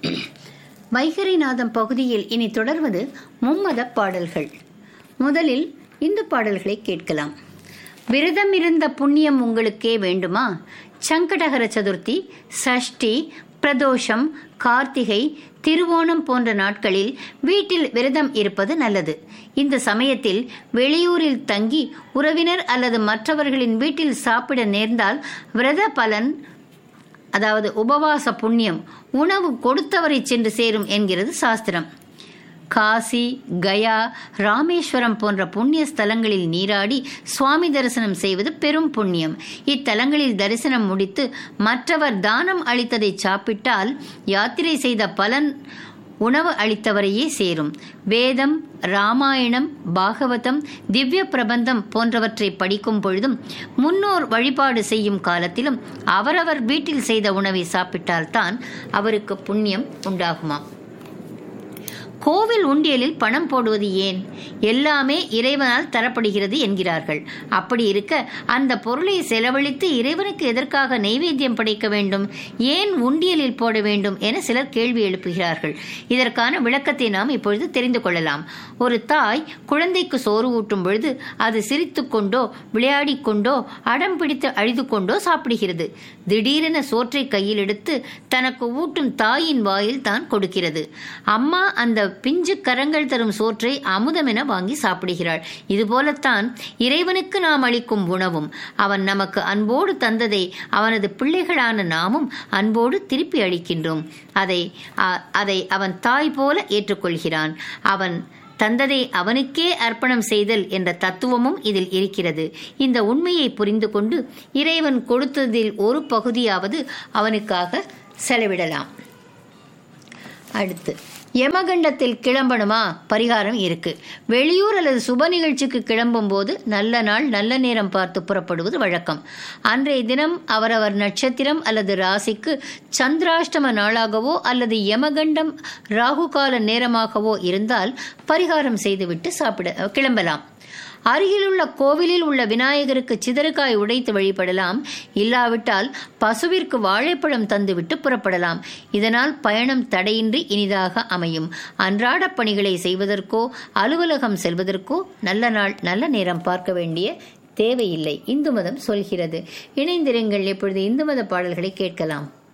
வைகரிநாதம் பகுதியில் இனி தொடர்வது மும்மத பாடல்கள் முதலில் இந்து பாடல்களை கேட்கலாம் விரதம் இருந்த புண்ணியம் உங்களுக்கே வேண்டுமா சங்கடகர சதுர்த்தி சஷ்டி பிரதோஷம் கார்த்திகை திருவோணம் போன்ற நாட்களில் வீட்டில் விரதம் இருப்பது நல்லது இந்த சமயத்தில் வெளியூரில் தங்கி உறவினர் அல்லது மற்றவர்களின் வீட்டில் சாப்பிட நேர்ந்தால் விரத பலன் அதாவது உபவாச புண்ணியம் உணவு கொடுத்தவரை சென்று சேரும் என்கிறது சாஸ்திரம் காசி கயா ராமேஸ்வரம் போன்ற புண்ணிய ஸ்தலங்களில் நீராடி சுவாமி தரிசனம் செய்வது பெரும் புண்ணியம் இத்தலங்களில் தரிசனம் முடித்து மற்றவர் தானம் அளித்ததை சாப்பிட்டால் யாத்திரை செய்த பலன் உணவு அளித்தவரையே சேரும் வேதம் ராமாயணம் பாகவதம் திவ்ய பிரபந்தம் போன்றவற்றை படிக்கும் பொழுதும் முன்னோர் வழிபாடு செய்யும் காலத்திலும் அவரவர் வீட்டில் செய்த உணவை சாப்பிட்டால்தான் அவருக்கு புண்ணியம் உண்டாகுமாம் கோவில் உண்டியலில் பணம் போடுவது ஏன் எல்லாமே இறைவனால் தரப்படுகிறது என்கிறார்கள் அப்படி இருக்க அந்த பொருளை செலவழித்து இறைவனுக்கு எதற்காக நெய்வேத்தியம் படைக்க வேண்டும் ஏன் உண்டியலில் போட வேண்டும் என சிலர் கேள்வி எழுப்புகிறார்கள் இதற்கான விளக்கத்தை நாம் இப்பொழுது தெரிந்து கொள்ளலாம் ஒரு தாய் குழந்தைக்கு சோறு ஊட்டும் பொழுது அது சிரித்துக் கொண்டோ விளையாடிக் கொண்டோ அடம் பிடித்து அழுது கொண்டோ சாப்பிடுகிறது திடீரென சோற்றை கையில் எடுத்து தனக்கு ஊட்டும் தாயின் வாயில் தான் கொடுக்கிறது அம்மா அந்த பிஞ்சு கரங்கள் தரும் சோற்றை அமுதமென வாங்கி சாப்பிடுகிறாள் இதுபோலத்தான் இறைவனுக்கு நாம் அளிக்கும் உணவும் அவன் நமக்கு அன்போடு தந்ததை அவனது பிள்ளைகளான நாமும் அன்போடு திருப்பி அளிக்கின்றோம் அதை அதை அவன் தாய் போல ஏற்றுக்கொள்கிறான் அவன் தந்ததை அவனுக்கே அர்ப்பணம் செய்தல் என்ற தத்துவமும் இதில் இருக்கிறது இந்த உண்மையை புரிந்து கொண்டு இறைவன் கொடுத்ததில் ஒரு பகுதியாவது அவனுக்காக செலவிடலாம் அடுத்து யமகண்டத்தில் கிளம்பணுமா பரிகாரம் இருக்கு வெளியூர் அல்லது சுப நிகழ்ச்சிக்கு கிளம்பும் போது நல்ல நாள் நல்ல நேரம் பார்த்து புறப்படுவது வழக்கம் அன்றைய தினம் அவரவர் நட்சத்திரம் அல்லது ராசிக்கு சந்திராஷ்டம நாளாகவோ அல்லது யமகண்டம் ராகுகால நேரமாகவோ இருந்தால் பரிகாரம் செய்துவிட்டு சாப்பிட கிளம்பலாம் அருகிலுள்ள கோவிலில் உள்ள விநாயகருக்கு சிதறுகாய் உடைத்து வழிபடலாம் இல்லாவிட்டால் பசுவிற்கு வாழைப்பழம் தந்துவிட்டு புறப்படலாம் இதனால் பயணம் தடையின்றி இனிதாக அமையும் அன்றாட பணிகளை செய்வதற்கோ அலுவலகம் செல்வதற்கோ நல்ல நாள் நல்ல நேரம் பார்க்க வேண்டிய தேவையில்லை இந்து மதம் சொல்கிறது இணைந்திருங்கள் இப்பொழுது இந்து மத பாடல்களை கேட்கலாம்